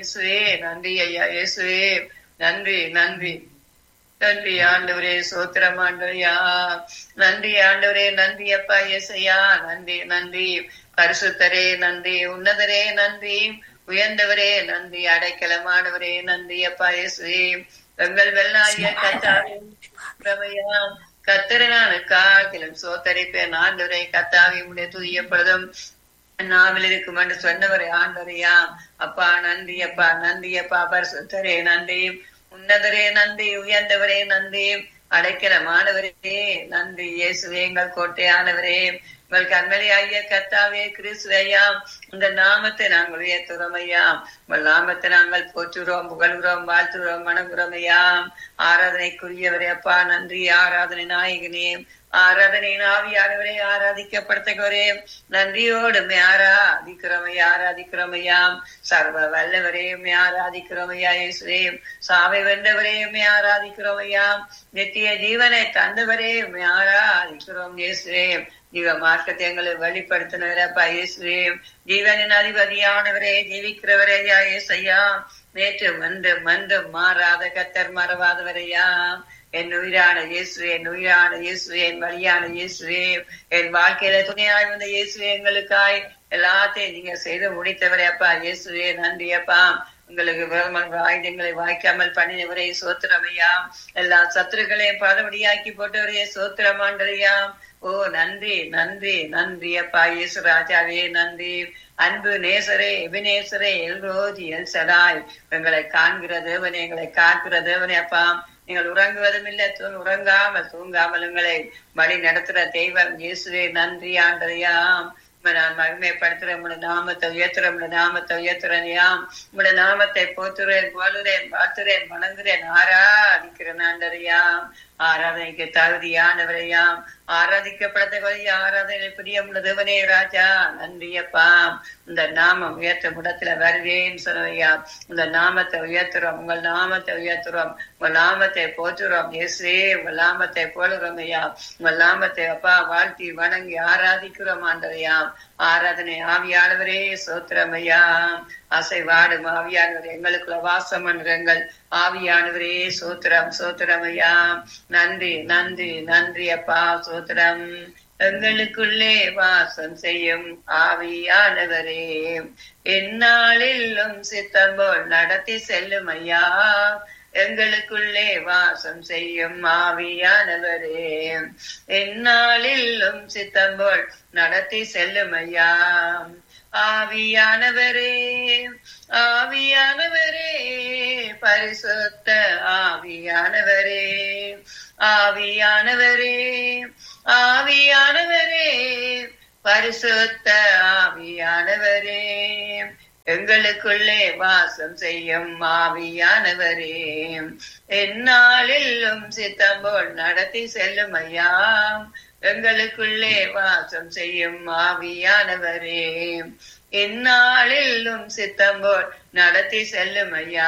இயேசுவே நன்றி ஐயா இயேசுவே நன்றி நன்றி நன்றி ஆண்டவரே சோத்திரம் ஆண்டவரையா நன்றி ஆண்டவரே நன்றி அப்பா இயேசையா நன்றி நன்றி பரிசுத்தரே நன்றி உன்னதரே நன்றி உயர்ந்தவரே நன்றி அடைக்கலமானவரே நன்றி அப்பா இயேசுவே எங்கள் வெள்ளாய கத்தாவையா கத்திரனான காக்கிலும் சோத்தரிப்பேன் ஆண்டவரை கத்தாவி உடைய துதியப்பொழுதும் நாவில் இருக்கும் என்று சொன்னவரே ஆண்டவரையா அப்பா நன்றி அப்பா நன்றி அப்பா பரிசுத்தரே நன்றி உன்னதரே நன்றி உயர்ந்தவரே நன்றி அடைக்கலமானவரே நன்றி இயேசுவே எங்கள் கோட்டையானவரே உங்கள் கண்மலை ஐயா கத்தாவே கிறிஸ்துவையா இந்த நாமத்தை நாங்கள் உயர்த்துறோம் ஐயா உங்கள் நாமத்தை நாங்கள் போற்றுகிறோம் புகழ்கிறோம் வாழ்த்துகிறோம் வணங்குகிறோம் ஐயா ஆராதனைக்குரியவரே அப்பா நன்றி ஆராதனை நாயகனே ஆராதனை ஆவியானவரே ஆராதிக்கப்படுத்தவரே நன்றியோடு ஆராதிக்கிறோமையா ஆராதிக்கிறோமையா சர்வ வல்லவரே ஆராதிக்கிறோமையா இயேசுவே சாவை வென்றவரே ஆராதிக்கிறோமையா நித்திய ஜீவனை தந்தவரே ஆராதிக்கிறோம் இயேசுவே ஜீவ மார்க்கத்தை எங்களை வெளிப்படுத்தினவரப்பா இயேசுவே ஜீவனின் அதிபதியானவரே ஜீவிக்கிறவரே யா இயேசையா நேற்று மன்று மன்றும் மாறாத கத்தர் மறவாதவரையா என் உயிரான இயேசுவே என் உயிரான இயேசுவே என் வழியான இயேசுவே என் வாழ்க்கையில துணையாய் வந்த இயேசுவே எங்களுக்காய் எல்லாத்தையும் நீங்க செய்து முடித்தவரே அப்பா இயேசுவே நன்றி அப்பா உங்களுக்கு வெறுமன் ஆயுதங்களை வாய்க்காமல் பண்ணினவரே சோத்திரமையா எல்லா சத்துருக்களையும் பதவடியாக்கி போட்டவரே சோத்திரமாண்டரையா ஓ நன்றி நன்றி நன்றி அப்பா இயேசு ராஜாவே நன்றி அன்பு நேசரே எபினேசரே எல்ரோதி எல் சடாய் எங்களை காண்கிற தேவனே எங்களை காக்கிற தேவனே அப்பா நீங்கள் உறங்குவதும் இல்லை உறங்காமல் தூங்காமல் உங்களை வழி நடத்துற தெய்வம் இயேசுவே நன்றி ஆண்டரையாம் நான் மகிமைப்படுத்துறேன் உங்களுடைய நாமத்தை உயர்த்துறேன் உங்களுடைய நாமத்தை உயர்த்துறேனையாம் உங்களுடைய நாமத்தை போத்துறேன் போலுறேன் வாழ்த்துறேன் வணங்குறேன் ஆராதிக்கிறேன் ஆண்டரையாம் ஆராதனைக்கு தகுதியானவரையாம் ஆராதிக்கப்படத்தகுதி ஆராதனை பிரியம் தேவனே ராஜா நன்றியப்பா இந்த நாமம் உயர்த்த முடத்துல வருவேன்னு சொன்னையா இந்த நாமத்தை உயர்த்துறோம் உங்கள் நாமத்தை உயர்த்துறோம் உங்கள் நாமத்தை போற்றுறோம் இயேசுவே உங்கள் நாமத்தை போலுறோம் ஐயா உங்கள் நாமத்தை அப்பா வாழ்த்தி வணங்கி ஆராதிக்கிறோம் ஆண்டவையாம் ஆராதனை ஆவியானவரே சோத்திரமையா அசைவாடும் ஆவியானவர் எங்களுக்குள்ள வாசம் எங்கள் ஆவியானவரே சோத்திரம் சோத்திரமையா நன்றி நன்றி நன்றி அப்பா சோத்திரம் எங்களுக்குள்ளே வாசம் செய்யும் ஆவியானவரே எந்நாளிலும் சித்தம் போல் நடத்தி செல்லும் ஐயா எங்களுக்குள்ளே வாசம் செய்யும் ஆவியானவரே எந்நாளிலும் சித்தம் போல் நடத்தி செல்லும் ஐயா ஆவியானவரே ஆவியானவரே பரிசுத்த ஆவியானவரே ஆவியானவரே ஆவியானவரே பரிசுத்த ஆவியானவரே எங்களுக்குள்ளே வாசம் செய்யும் ஆவியானவரே எந்நாளிலும் சித்தம் போல் நடத்தி செல்லும் ஐயா எங்களுக்குள்ளே வாசம் செய்யும் ஆவியானவரே எந்நாளிலும் சித்தம் போல் நடத்தி செல்லும் ஐயா